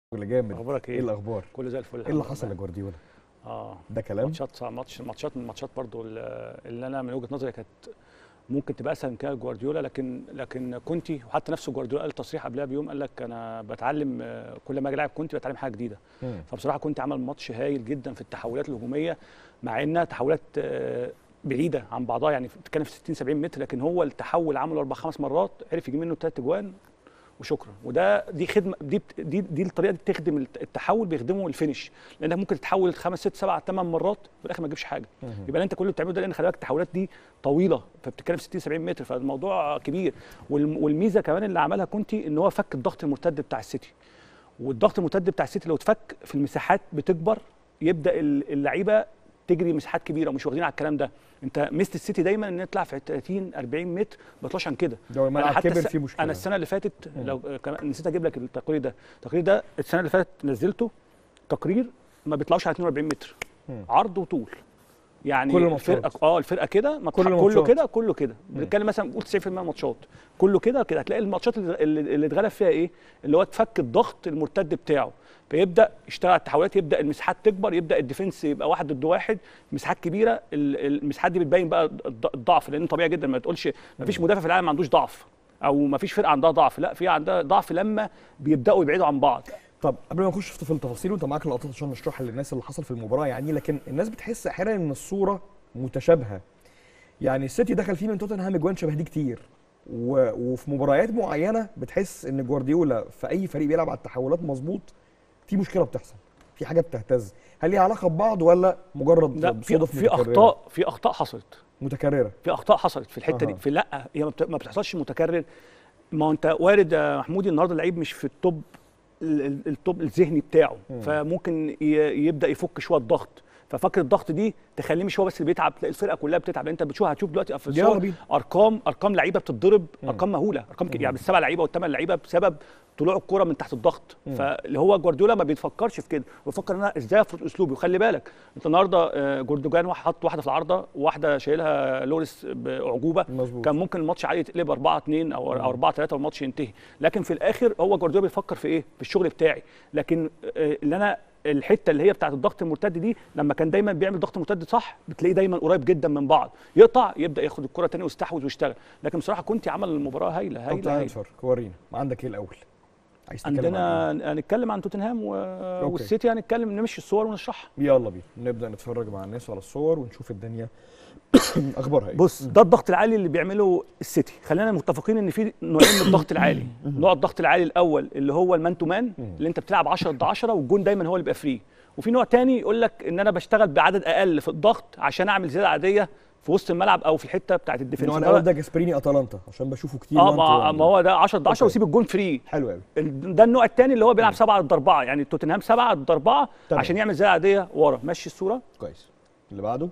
شغل جامد اخبارك ايه ايه؟ الاخبار كله زي الفل ايه اللي الحمد حصل لله. لجوارديولا اه ده كلام ماتشات ماتش ماتشات من الماتشات برضو ال- اللي انا من وجهه نظري كانت ممكن تبقى اسهل من كده جوارديولا لكن لكن كونتي وحتى نفسه جوارديولا قال تصريح قبلها بيوم قال لك انا بتعلم آه، كل ما اجي العب كونتي بتعلم حاجه جديده مم. فبصراحه كنت عمل ماتش هايل جدا في التحولات الهجوميه مع انها تحولات آه، بعيده عن بعضها يعني بتتكلم في 60 70 متر لكن هو التحول عمله اربع خمس مرات عرف يجيب منه ثلاث اجوان وشكرا وده دي خدمه دي بت- دي دي الطريقه دي بتخدم الت- التحول بيخدمه الفينش لانك ممكن تتحول خمس ست سبع ثمان مرات في الاخر ما تجيبش حاجه مم. يبقى انت كل اللي بتعمله ده لان خلي بالك التحولات دي طويله فبتتكلم في 60 70 متر فالموضوع كبير والم- والميزه كمان اللي عملها كونتي ان هو فك الضغط المرتد بتاع السيتي والضغط المرتد بتاع السيتي لو اتفك في المساحات بتكبر يبدا ال- اللعيبه تجري مساحات كبيره ومش واخدين على الكلام ده انت ميزه السيتي دايما ان يطلع في 30 40 متر ما يطلعش عن كده ده الملعب أنا حتى كبر الس- فيه مشكله انا السنه اللي فاتت مم. لو كمان نسيت اجيب لك التقرير ده التقرير ده السنه اللي فاتت نزلته تقرير ما بيطلعوش على 42 متر مم. عرض وطول يعني كل الماتشات. الفرقه اه الفرقه كده ما كل تح- كله الماتشات. كده كله كده بنتكلم مثلا قول 90% من الماتشات كله كده كده هتلاقي الماتشات اللي اللي اللي اتغلب فيها ايه اللي هو تفك الضغط المرتد بتاعه فيبدا يشتغل على التحولات يبدا المساحات تكبر يبدا الديفنس يبقى واحد ضد واحد مساحات كبيره ال- المساحات دي بتبين بقى الض- الضعف لان طبيعي جدا ما تقولش ما فيش مدافع في العالم ما عندوش ضعف او ما فيش فرقه عندها ضعف لا في عندها ضعف لما بيبداوا يبعدوا عن بعض طب قبل ما نخش في التفاصيل وانت معاك لقطات عشان نشرحها للناس اللي حصل في المباراه يعني لكن الناس بتحس احيانا ان الصوره متشابهه يعني السيتي دخل فيه من توتنهام اجوان شبه دي كتير و... وفي مباريات معينه بتحس ان جوارديولا في اي فريق بيلعب على التحولات مظبوط في مشكله بتحصل في حاجه بتهتز هل ليها علاقه ببعض ولا مجرد لا في, صدف في متكررة؟ اخطاء في اخطاء حصلت متكرره في اخطاء حصلت في الحته أها. دي في لا هي ما بت- ما بتحصلش متكرر ما هو انت وارد يا محمودي النهارده اللعيب مش في التوب ال- ال- التوب الذهني بتاعه مم. فممكن ي- يبدا يفك شويه الضغط ففكر الضغط دي تخليه مش هو بس اللي بيتعب تلاقي الفرقه كلها بتتعب لان انت بتشوف هتشوف دلوقتي في يلا الصور بينا ارقام ارقام لعيبه بتتضرب مم. ارقام مهوله ارقام ك- مم. يعني بالسبع لعيبه والثمان لعيبه بسبب طلوع الكره من تحت الضغط مم. فاللي هو جوارديولا ما بيفكرش في كده بيفكر ان انا ازاي افرض اسلوبي وخلي بالك انت النهارده آه، جوردوجان واحد حط واحده في العارضه وواحده شايلها لوريس باعجوبه مظبوط كان ممكن الماتش عادي يتقلب 4 2 او مم. او 4 3 والماتش ينتهي لكن في الاخر هو جوارديولا بيفكر في ايه في الشغل بتاعي لكن آه، اللي انا الحته اللي هي بتاعت الضغط المرتد دي لما كان دايما بيعمل ضغط مرتد صح بتلاقيه دايما قريب جدا من بعض يقطع يبدا ياخد الكره تاني ويستحوذ ويشتغل لكن بصراحه كنت عمل المباراه هايله طب هايله, تعالى هايلة. نتفرج ورينا ما عندك ايه الاول عايز تتكلم عن عندنا هنتكلم عن توتنهام و... والسيتي هنتكلم نمشي الصور ونشرحها إيه؟ يلا بينا نبدا نتفرج مع الناس على الصور ونشوف الدنيا اخبارها ايه بص ده الضغط العالي اللي بيعمله السيتي خلينا متفقين ان في نوعين من الضغط العالي نوع الضغط العالي الاول اللي هو المان تو مان مم. اللي انت بتلعب 10 ضد 10 والجون دايما هو اللي بيبقى فري وفي نوع تاني يقول لك ان انا بشتغل بعدد اقل في الضغط عشان اعمل زياده عاديه في وسط الملعب او في الحته بتاعت الديفنس النوع الاول ده جاسبريني اتلانتا عشان بشوفه كتير اه وان ما, تو ما هو ده 10 ضد 10 أوكي. ويسيب الجون فري حلو قوي ال- ده النوع الثاني اللي هو بيلعب 7 ضد 4 يعني توتنهام 7 ضد 4 تمام. عشان يعمل زياده عاديه ورا مشي الصوره كويس اللي بعده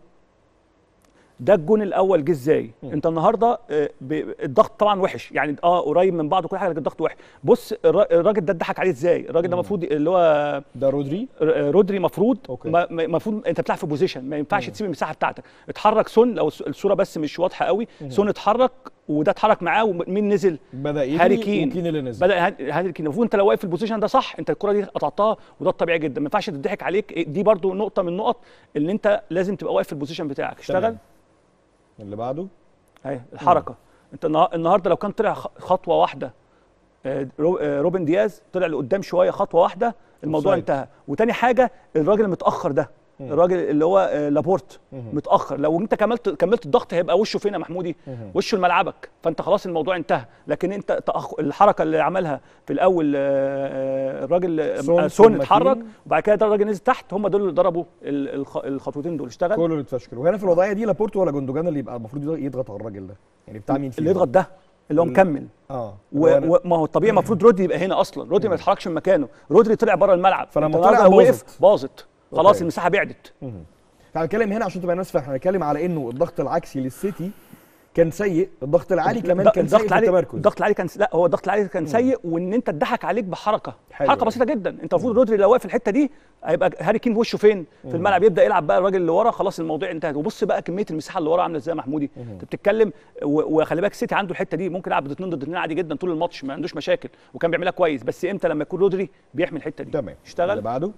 ده الجون الاول جه ازاي مم. انت النهارده آه، ب- الضغط طبعا وحش يعني اه قريب من بعض وكل حاجه لكن الضغط وحش بص الر- الراجل ده اتضحك عليه ازاي الراجل ده مم. المفروض اللي هو ده رودري ر- رودري مفروض أوكي. المفروض انت بتلعب في بوزيشن ما ينفعش مم. تسيب المساحه بتاعتك اتحرك سون لو الص- الصوره بس مش واضحه قوي مم. سون اتحرك وده اتحرك معاه ومين نزل بدا يجري هاري كين. وكين اللي نزل بدا هاد- هادي كين المفروض انت لو واقف في البوزيشن ده صح انت الكره دي قطعتها وده الطبيعي جدا ما ينفعش تضحك عليك دي برضو نقطه من النقط اللي انت لازم تبقى واقف في البوزيشن بتاعك اشتغل تمام. اللي بعده اهي الحركه انت النها- النهارده لو كان طلع خ- خطوه واحده آه، رو- آه، روبن دياز طلع لقدام شويه خطوه واحده الموضوع أوفسايد. انتهى وتاني حاجه الراجل المتاخر ده مم. الراجل اللي هو آه، لابورت مهم. متاخر لو انت كملت كملت الضغط هيبقى وشه فين يا محمودي مهم. وشه لملعبك فانت خلاص الموضوع انتهى لكن انت تأخ... الحركه اللي عملها في الاول آه، آه، الراجل آه، سون آه، سون ثم اتحرك كين. وبعد كده ده الراجل نزل تحت هم دول اللي ضربوا ال- الخ- الخطوتين دول اشتغل كله اللي اتفشكل وهنا في الوضعيه دي لابورتو ولا جوندوجان اللي يبقى المفروض يضغط على الراجل ده يعني بتاع مين فيهم اللي يضغط ده اللي هو ال- مكمل اه و- هو أنا- وما هو الطبيعي المفروض رودري يبقى هنا اصلا رودري ما يتحركش من مكانه رودري طلع بره الملعب فلما أنت طلع النهاردة لو باظت. وقف باظت خلاص أوكي. المساحه بعدت مهم. احنا هنتكلم هنا عشان تبقى الناس فاهمه هنتكلم على انه الضغط العكسي للسيتي كان سيء الضغط العالي كمان الض- كان سيء الضغط في العالي التمركز الضغط العالي كان س- لا هو الضغط العالي كان سيء وان انت اتضحك عليك بحركه حلو حركه أوي. بسيطه جدا انت المفروض رودري لو واقف في الحته دي هيبقى هاري كين وشه فين في الملعب يبدا يلعب بقى الراجل اللي ورا خلاص الموضوع انتهى وبص بقى كميه المساحه اللي ورا عامله ازاي يا محمودي انت بتتكلم و- وخلي بالك السيتي عنده الحته دي ممكن يلعب ضد اثنين ضد اثنين عادي جدا طول الماتش ما عندوش مشاكل وكان بيعملها كويس بس امتى لما يكون رودري بيحمي الحته دي تمام اللي اشتغل بعده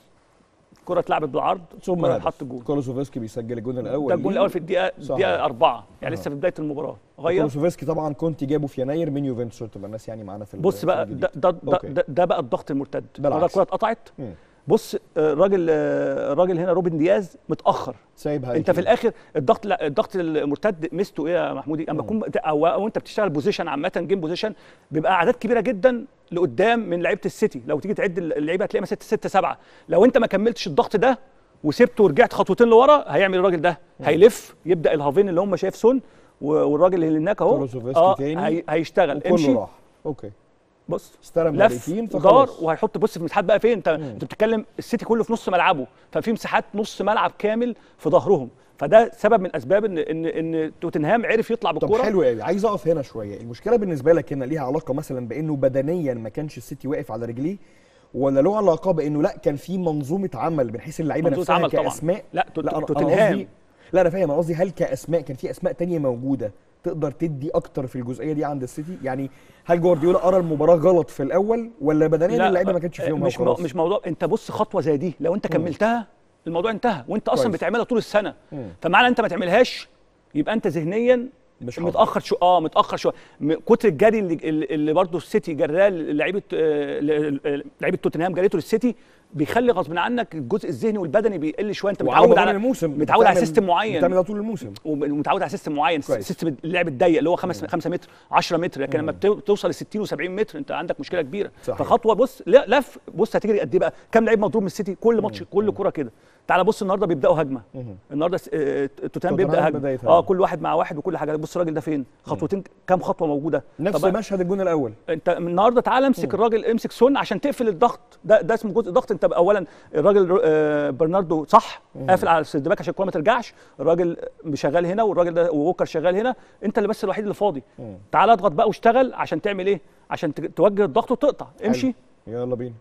الكره اتلعبت بالعرض ثم الكرة هدف. حط الجول كولوسوفسكي بيسجل الجون الاول ده الجول ليه. الاول في الدقيقه صح. الدقيقه أربعة يعني آه. لسه في بدايه المباراه غير كولوسوفسكي طبعا كنت جابه في يناير من يوفنتوس عشان تبقى الناس يعني معانا في ال- بص في بقى الجديد. ده ده ده, أوكي. ده, ده بقى الضغط المرتد ده النهارده العكس. الكره اتقطعت مم. بص آه، الراجل آه، الراجل هنا روبن دياز متاخر سايب هاي انت في الاخر الضغط لا الضغط المرتد ميزته ايه يا محمودي اما تكون او, أو انت بتشتغل بوزيشن عامه جيم بوزيشن بيبقى اعداد كبيره جدا لقدام من لعيبه السيتي لو تيجي تعد اللعيبه هتلاقي مثلا 6 7 لو انت ما كملتش الضغط ده وسبته ورجعت خطوتين لورا هيعمل الراجل ده هيلف يبدا الهافين اللي هم شايف سون و- والراجل اللي هناك اهو كولوسوفسكي تاني هي هيشتغل وكله امشي راح اوكي بص استلم لف هاريكين دار فخلاص وهيحط بص في مساحات بقى فين انت انت بتتكلم السيتي كله في نص ملعبه ففي مساحات نص ملعب كامل في ظهرهم فده سبب من اسباب ان ان ان توتنهام عرف يطلع طب بالكوره حلو قوي عايز اقف هنا شويه المشكله بالنسبه لك هنا ليها علاقه مثلا بانه بدنيا ما كانش السيتي واقف على رجليه ولا له علاقه بانه لا كان في منظومه عمل من حيث اللعيبه منظومة نفسها عمل طبعاً. كاسماء لا تو- لا أنا- أنا توتنهام قصدي- لا انا فاهم انا قصدي هل كاسماء كان في اسماء تانية موجوده تقدر تدي اكتر في الجزئيه دي عند السيتي يعني هل جوارديولا قرا المباراه غلط في الاول ولا بدنيا لا، اللعيبه ما كانتش فيهم مش مو مش موضوع انت بص خطوه زي دي لو انت كملتها الموضوع انتهى وانت اصلا كويس. بتعملها طول السنه مم. فمعنى انت ما تعملهاش يبقى انت ذهنيا مش حاضر. متاخر شو اه متاخر شويه م- كتر الجري اللي, اللي برضه السيتي جراه لعيبه آه، ل- ل- لعيبه توتنهام جريته للسيتي بيخلي غصب عنك الجزء الذهني والبدني بيقل شويه انت وعلى متعود مدار على الموسم متعود على بتعمل- سيستم معين بتعمل ده طول الموسم ومتعود على سيستم معين كويس. سيستم اللعب الضيق اللي هو 5 5 متر 10 متر لكن لما بتو- توصل ل 60 و70 متر انت عندك مشكله كبيره صحيح. فخطوه بص لا لف بص هتجري قد ايه بقى كام لعيب مضروب من السيتي كل ماتش كل كره كده تعال بص النهارده بيبداوا هجمه النهارده س- آه، توتنهام توتنهام بيبدا هجمه بداية اه هجمة. كل واحد مع واحد وكل حاجه بص الراجل ده فين خطوتين كام خطوه موجوده نفس طب مشهد الجون الاول انت النهارده تعالى امسك الراجل امسك سون عشان تقفل الضغط ده ده اسمه جزء ضغط انت اولا الراجل آه، برناردو صح قافل على السردباك عشان الكوره ما ترجعش الراجل شغال هنا والراجل ده ووكر شغال هنا انت اللي بس الوحيد اللي فاضي تعالى اضغط بقى واشتغل عشان تعمل ايه عشان ت- توجه الضغط وتقطع امشي حلو. يلا بينا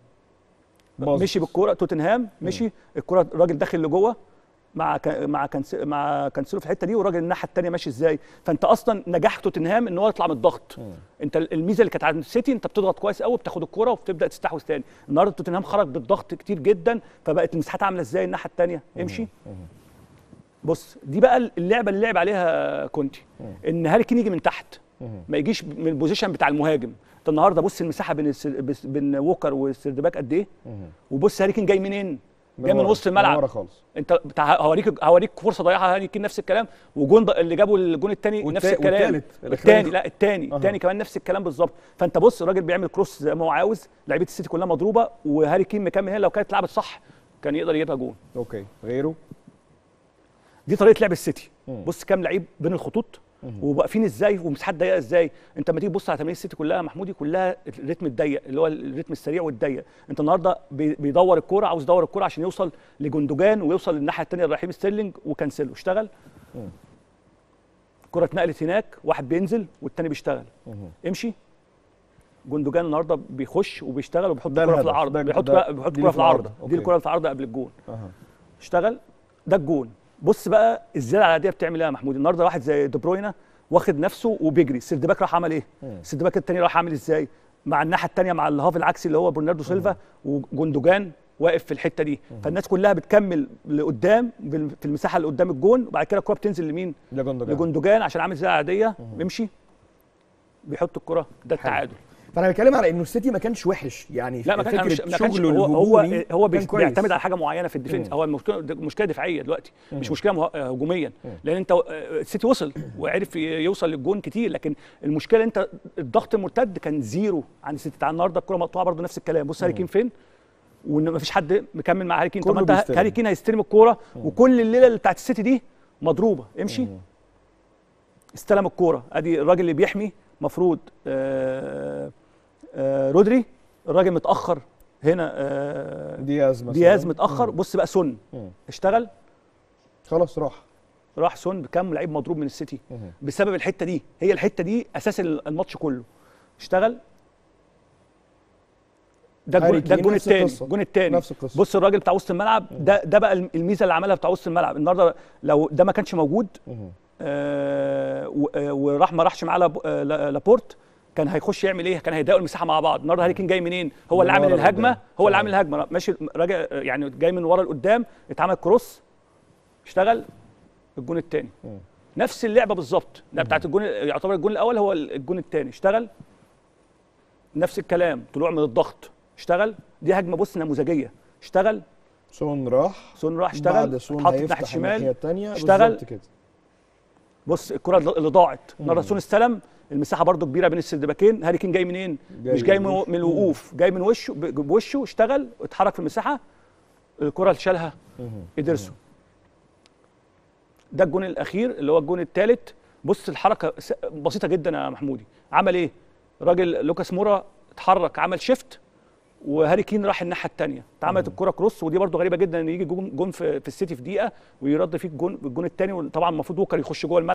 باظت. مشي بالكوره توتنهام مشي الكوره الراجل داخل لجوه مع كا- مع كانس مع كانسيلو في الحته دي والراجل الناحيه الثانيه ماشي ازاي فانت اصلا نجاح توتنهام ان هو يطلع من الضغط انت الميزه اللي كانت عند السيتي انت بتضغط كويس قوي بتاخد الكوره وبتبدا تستحوذ تاني النهارده توتنهام خرج بالضغط كتير جدا فبقت المساحات عامله ازاي الناحيه الثانيه امشي بص دي بقى اللعبه اللي لعب عليها كونتي ان هاري كين يجي من تحت ما يجيش من البوزيشن بتاع المهاجم انت النهارده بص المساحه بين السر... بس- بين ووكر والسردباك قد ايه وبص هاري كين جاي منين جاي من ورا. وسط الملعب ورا خالص انت بتاع هوريك هوريك فرصه ضيعها هاري كين نفس الكلام وجون ض- اللي جابوا الجون الثاني والتا- نفس الكلام والتالت، الأخراني. الثاني لا الثاني أها. الثاني كمان نفس الكلام بالظبط فانت بص الراجل بيعمل كروس زي ما هو عاوز لعيبه السيتي كلها مضروبه وهاري كين مكمل هنا لو كانت لعبت صح كان يقدر يجيبها جون اوكي غيره دي طريقه لعب السيتي مم. بص كام لعيب بين الخطوط وواقفين ازاي ومساحات ضيقه ازاي انت لما تيجي تبص على تمارين السيتي كلها محمودي كلها الريتم الضيق اللي هو الريتم السريع والضيق انت النهارده بي- بيدور الكوره عاوز يدور الكوره عشان يوصل لجندوجان ويوصل للناحيه الثانيه لرحيم ستيرلينج وكانسيلو اشتغل الكره اتنقلت هناك واحد بينزل والتاني بيشتغل امشي جندوجان النهارده بيخش وبيشتغل وبيحط ده الكره في الهدف. العرض ده- بيحط ده- بيحط دي الكره في في العرض العارضة. دي أوكي. الكره في العرض قبل الجون اها اشتغل ده الجون بص بقى الزياده العاديه بتعمل ايه يا محمود النهارده واحد زي دي بروينا واخد نفسه وبيجري السردباك راح عمل ايه السردباك التاني راح عامل ازاي مع الناحيه التانيه مع الهاف العكسي اللي هو برناردو سيلفا وجندوجان واقف في الحته دي فالناس كلها بتكمل لقدام بال- في المساحه اللي قدام الجون وبعد كده الكره بتنزل لمين ده جندوجان لجندوجان عشان عامل زي عاديه بيمشي بيحط الكره ده التعادل فانا بتكلم على انه السيتي ما كانش وحش يعني لا ما كان- فكره مش ما كانش شغله هو هو الهجومي هو بي- كان كويس. بيعتمد على حاجه معينه في الديفنس مم. هو المشكله ده مشكله دفاعيه دلوقتي مش مشكله مه- آه، هجوميا لان انت آه، السيتي وصل وعرف ي- يوصل للجون كتير لكن المشكله انت الضغط المرتد كان زيرو عن السيتي تعال النهارده الكره مقطوعه برضه نفس الكلام بص هاري كين فين وان مفيش حد مكمل مع هاري كين طب كله ما انت بيستلم. هاري كين هيستلم الكوره وكل الليله اللي بتاعت السيتي دي مضروبه امشي استلم الكوره ادي الراجل اللي بيحمي مفروض آه آه رودري الراجل متاخر هنا آه دياز مثلا دياز متاخر بص بقى سن مم. اشتغل خلاص راح راح سون بكام لعيب مضروب من السيتي مهم. بسبب الحته دي هي الحته دي اساس الماتش كله اشتغل ده هاري الجون ده كين الجون نفس الثاني القصة. الجون الثاني نفس القصه بص الراجل بتاع وسط الملعب ده ده بقى الميزه اللي عملها بتاع وسط الملعب النهارده لو ده ما كانش موجود مهم. آه و- آه، وراح ما راحش معاه لاب- آه، لا- لابورت كان هيخش يعمل ايه؟ كان هيضايقوا المساحه مع بعض، النهارده هاري كين جاي منين؟ هو اللي من عامل ورا الهجمه لقدام. هو اللي صحيح. عامل الهجمه ماشي راجع يعني جاي من ورا لقدام اتعمل كروس اشتغل الجون الثاني مم. نفس اللعبه بالظبط ده بتاعت الجون يعتبر الجون الاول هو الجون الثاني اشتغل نفس الكلام طلوع من الضغط اشتغل دي هجمه بص نموذجيه اشتغل سون راح سون راح بعد اشتغل سون اتحط ناحيه هيفتح الناحيه الشمال الثانيه اشتغل. بالظبط كده بص الكره اللي ضاعت النهارده مم. سون استلم المساحه برده كبيره بين السردباكين هاري كين جاي منين جاي مش جاي من من, وشه. من الوقوف جاي من وشه ب- بوشه اشتغل اتحرك في المساحه الكره اللي شالها مهم. ادرسون ده الجون الاخير اللي هو الجون الثالث بص الحركه س- بسيطه جدا يا محمودي عمل ايه راجل لوكاس مورا اتحرك عمل شيفت وهاري كين راح الناحيه الثانيه اتعملت الكره كروس ودي برده غريبه جدا ان يجي جون جون في, في السيتي في دقيقه ويرد فيك جون الجون الثاني وطبعا المفروض ووكر يخش جوه الملعب